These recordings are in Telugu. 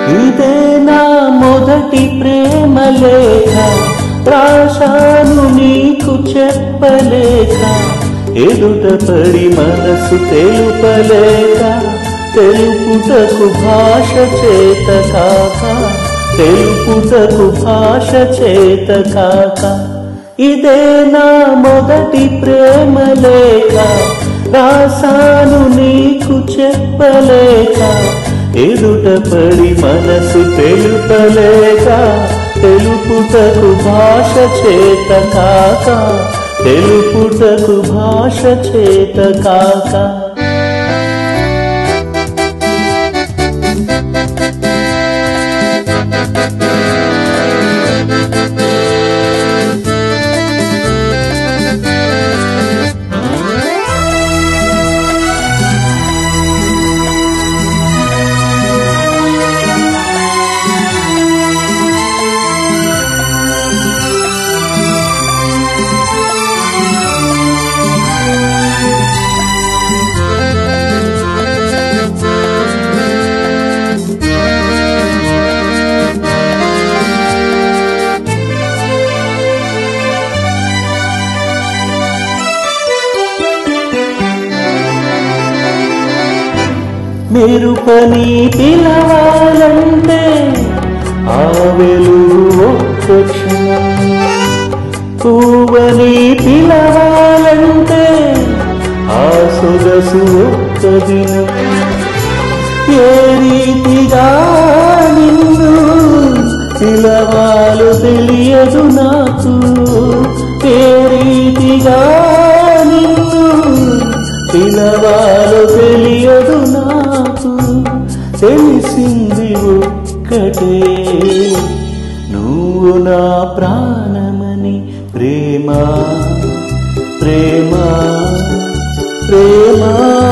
ఇదే నా మొదటి ప్రేమ లేఖ రాశాను నీకు చెప్పలేక ఎదుట పడి మనసు తెలుపలేక తెలుపుటకు భాష చేత కాక తెలుపుటకు భాష చేత కాక ఇదే నా మొదటి ప్రేమ లేఖ రాసాను నీకు చెప్పలేక ఎదుట పడి మనసు తెలుపలేక తెలుపుటకు భాష చేత కాక తెలుపుటకు భాష చేత కాక మెరుపని పిలవాలంటే ఆ వెలుగు ఒక్క క్షణం పువ్వని పిలవాలంటే ఆ సొగసు ఒక్క దినం ఏ రీతిగా నిన్ను పిలవాలు తెలియదు నాకు ఏ రీతిగా నిన్ను పిలవాలు తెలియదు నాకు తెలిసింది ఒక్కటే నువ్వు నా ప్రాణమని ప్రేమ ప్రేమ ప్రేమ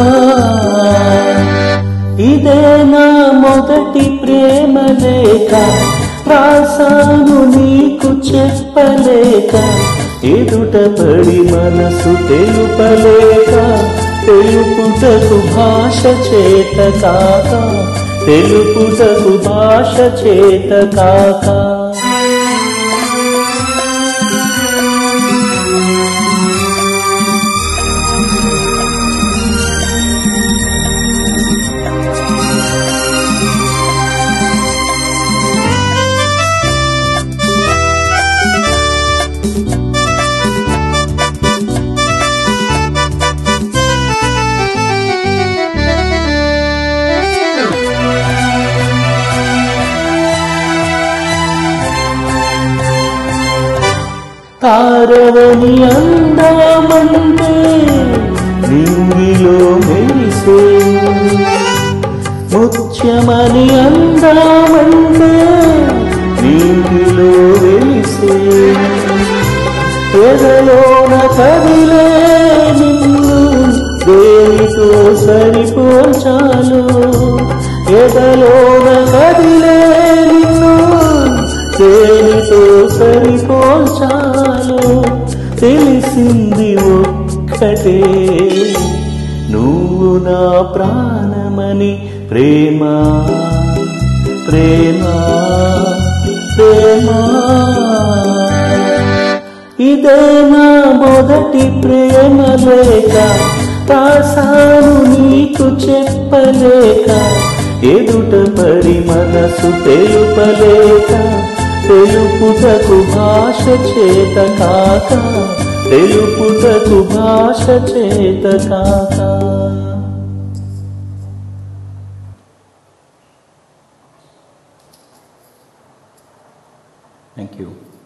ఇదే నా మొదటి ప్రేమ లేక రాసాను నీకు చెప్పలేక ఎదుట పడి మనసు తెలుపలేక తెలుపుటకు భాష చేత కాక తెలుపుటకు భాష చేత కాక తారవని అందమంటే నింగిలో మెరిసే ముత్యమని అందమంటే నింగిలో వెలిసే ఎదలోన కదిలే నిన్ను దేనితో సరిపోచాలు ఎదలోన కదిలే నిన్ను దేనితో సరిపోచాలు తెలిసింది ఒక్కటే నువ్వు నా ప్రాణమని ప్రేమ ప్రేమ ప్రేమ ఇదే నా మొదటి ప్రేమ లేక రాసాను నీకు చెప్పలేక ఎదుట పడి మనసు తెలుపలేక తెలుపుటకు భాష చేత కాక తెలుపుటకు భాష చేత కాక థ్యాంక్ యూ